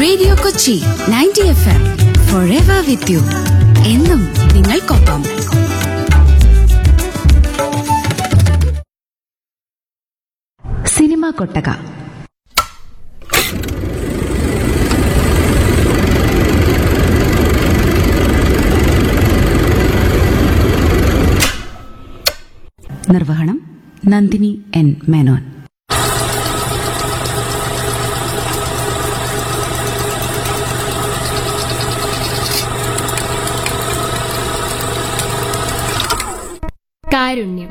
Radio Kochi ninety F M forever with you എന്നും നിങ്ങൾക്കൊപ്പം cinema കൊട്ടക നിർവഹണം നന്ദിനി എൻ മേനോൻ കാരുണ്യം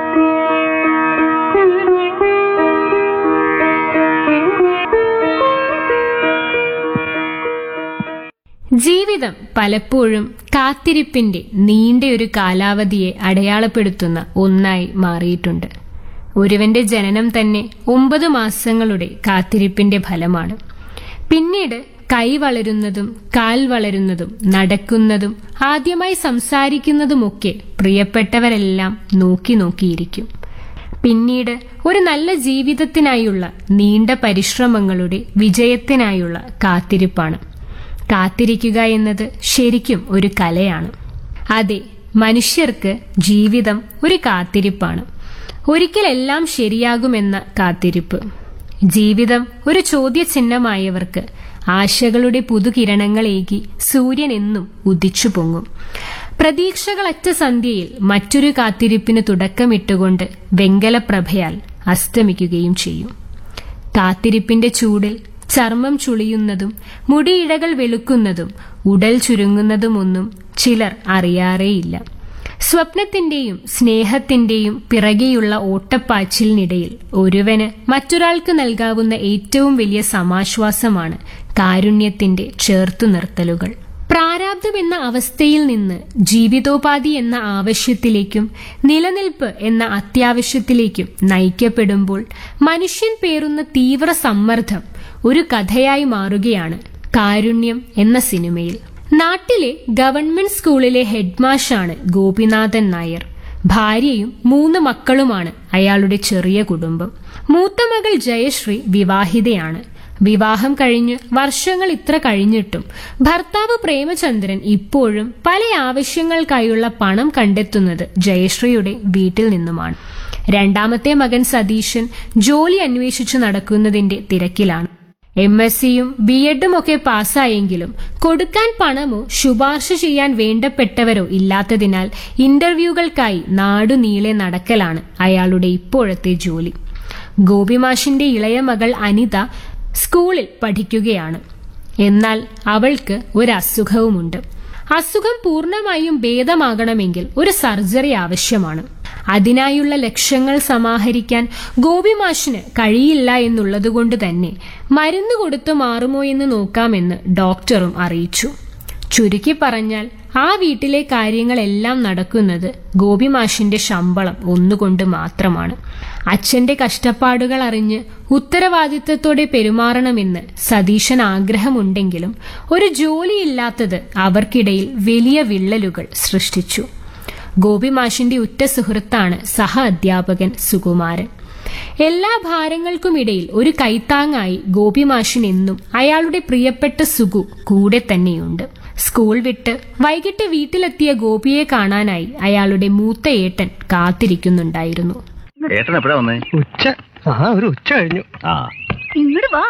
ജീവിതം പലപ്പോഴും കാത്തിരിപ്പിന്റെ നീണ്ടയൊരു കാലാവധിയെ അടയാളപ്പെടുത്തുന്ന ഒന്നായി മാറിയിട്ടുണ്ട് ഒരുവന്റെ ജനനം തന്നെ ഒമ്പത് മാസങ്ങളുടെ കാത്തിരിപ്പിന്റെ ഫലമാണ് പിന്നീട് കൈ വളരുന്നതും കാൽ വളരുന്നതും നടക്കുന്നതും ആദ്യമായി സംസാരിക്കുന്നതുമൊക്കെ പ്രിയപ്പെട്ടവരെല്ലാം നോക്കി നോക്കിയിരിക്കും പിന്നീട് ഒരു നല്ല ജീവിതത്തിനായുള്ള നീണ്ട പരിശ്രമങ്ങളുടെ വിജയത്തിനായുള്ള കാത്തിരിപ്പാണ് കാത്തിരിക്കുക എന്നത് ശരിക്കും ഒരു കലയാണ് അതെ മനുഷ്യർക്ക് ജീവിതം ഒരു കാത്തിരിപ്പാണ് ഒരിക്കലെല്ലാം ശരിയാകുമെന്ന കാത്തിരിപ്പ് ജീവിതം ഒരു ചോദ്യചിഹ്നമായവർക്ക് ആശകളുടെ പുതുകിരണങ്ങളേകി സൂര്യൻ എന്നും ഉദിച്ചു പൊങ്ങും പ്രതീക്ഷകളറ്റ സന്ധ്യയിൽ മറ്റൊരു കാത്തിരിപ്പിന് തുടക്കമിട്ടുകൊണ്ട് വെങ്കലപ്രഭയാൽ അസ്തമിക്കുകയും ചെയ്യും കാത്തിരിപ്പിന്റെ ചൂടിൽ ചർമ്മം ചുളിയുന്നതും മുടിയിഴകൾ വെളുക്കുന്നതും ഉടൽ ചുരുങ്ങുന്നതുമൊന്നും ചിലർ അറിയാറേയില്ല സ്വപ്നത്തിന്റെയും സ്നേഹത്തിന്റെയും പിറകെയുള്ള ഓട്ടപ്പാച്ചിലിനിടയിൽ ഒരുവന് മറ്റൊരാൾക്ക് നൽകാവുന്ന ഏറ്റവും വലിയ സമാശ്വാസമാണ് കാരുണ്യത്തിന്റെ ചേർത്തു നിർത്തലുകൾ പ്രാരാബ്ധം എന്ന അവസ്ഥയിൽ നിന്ന് ജീവിതോപാധി എന്ന ആവശ്യത്തിലേക്കും നിലനിൽപ്പ് എന്ന അത്യാവശ്യത്തിലേക്കും നയിക്കപ്പെടുമ്പോൾ മനുഷ്യൻ പേറുന്ന തീവ്ര സമ്മർദ്ദം ഒരു കഥയായി മാറുകയാണ് കാരുണ്യം എന്ന സിനിമയിൽ നാട്ടിലെ ഗവൺമെന്റ് സ്കൂളിലെ ഹെഡ്മാഷാണ് ഗോപിനാഥൻ നായർ ഭാര്യയും മൂന്ന് മക്കളുമാണ് അയാളുടെ ചെറിയ കുടുംബം മൂത്ത മകൾ ജയശ്രീ വിവാഹിതയാണ് വിവാഹം കഴിഞ്ഞ് വർഷങ്ങൾ ഇത്ര കഴിഞ്ഞിട്ടും ഭർത്താവ് പ്രേമചന്ദ്രൻ ഇപ്പോഴും പല ആവശ്യങ്ങൾക്കായുള്ള പണം കണ്ടെത്തുന്നത് ജയശ്രീയുടെ വീട്ടിൽ നിന്നുമാണ് രണ്ടാമത്തെ മകൻ സതീശൻ ജോലി അന്വേഷിച്ചു നടക്കുന്നതിന്റെ തിരക്കിലാണ് എം എസ് സിയും ബി എഡും ഒക്കെ പാസ്സായെങ്കിലും കൊടുക്കാൻ പണമോ ശുപാർശ ചെയ്യാൻ വേണ്ടപ്പെട്ടവരോ ഇല്ലാത്തതിനാൽ ഇന്റർവ്യൂകൾക്കായി നാടുനീളെ നടക്കലാണ് അയാളുടെ ഇപ്പോഴത്തെ ജോലി ഗോപിമാഷിന്റെ ഇളയ മകൾ അനിത സ്കൂളിൽ പഠിക്കുകയാണ് എന്നാൽ അവൾക്ക് ഒരു അസുഖവുമുണ്ട് അസുഖം പൂർണ്ണമായും ഭേദമാകണമെങ്കിൽ ഒരു സർജറി ആവശ്യമാണ് അതിനായുള്ള ലക്ഷ്യങ്ങൾ സമാഹരിക്കാൻ ഗോപിമാഷിന് കഴിയില്ല എന്നുള്ളതുകൊണ്ട് തന്നെ മരുന്ന് കൊടുത്തു മാറുമോ എന്ന് നോക്കാമെന്ന് ഡോക്ടറും അറിയിച്ചു ചുരുക്കി പറഞ്ഞാൽ ആ വീട്ടിലെ കാര്യങ്ങളെല്ലാം നടക്കുന്നത് ഗോപിമാഷിന്റെ ശമ്പളം ഒന്നുകൊണ്ട് മാത്രമാണ് അച്ഛന്റെ കഷ്ടപ്പാടുകൾ അറിഞ്ഞ് ഉത്തരവാദിത്തത്തോടെ പെരുമാറണമെന്ന് സതീശൻ ആഗ്രഹമുണ്ടെങ്കിലും ഒരു ജോലിയില്ലാത്തത് അവർക്കിടയിൽ വലിയ വിള്ളലുകൾ സൃഷ്ടിച്ചു ഗോപിമാഷിന്റെ ഉറ്റ സുഹൃത്താണ് സഹ അധ്യാപകൻ സുകുമാരൻ എല്ലാ ഭാരങ്ങൾക്കുമിടയിൽ ഒരു കൈത്താങ്ങായി ഗോപിമാഷിൻ എന്നും അയാളുടെ പ്രിയപ്പെട്ട സുഗു കൂടെ തന്നെയുണ്ട് സ്കൂൾ വിട്ട് വൈകിട്ട് വീട്ടിലെത്തിയ ഗോപിയെ കാണാനായി അയാളുടെ മൂത്ത ഏട്ടൻ കാത്തിരിക്കുന്നുണ്ടായിരുന്നു ഏട്ടൻ എപ്പോഴാ വന്നേ ഉച്ച ആ ഒരു ഉച്ച കഴിഞ്ഞു ആ ഇങ്ങോട്ട് വാ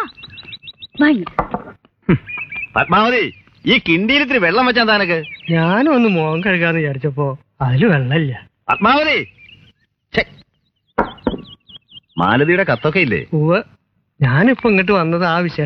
വാ ഇങ്ങോട്ട്. പത്മാവതി ഈ കിണ്ടിയിൽ ഇത്തിരി വെള്ളം വെച്ചാ താനക്ക് ഞാനും ഒന്ന് മുഖം കഴുകാന്ന് വിചാരിച്ചപ്പോ അതില് വെള്ളമില്ല പത്മാവതി ഛെ. മാലതിയുടെ കത്തൊക്കെ ഇല്ലേ ഉവ്വ് ഞാനിപ്പോ ഇങ്ങോട്ട് വന്നത് ആ വിശേഷം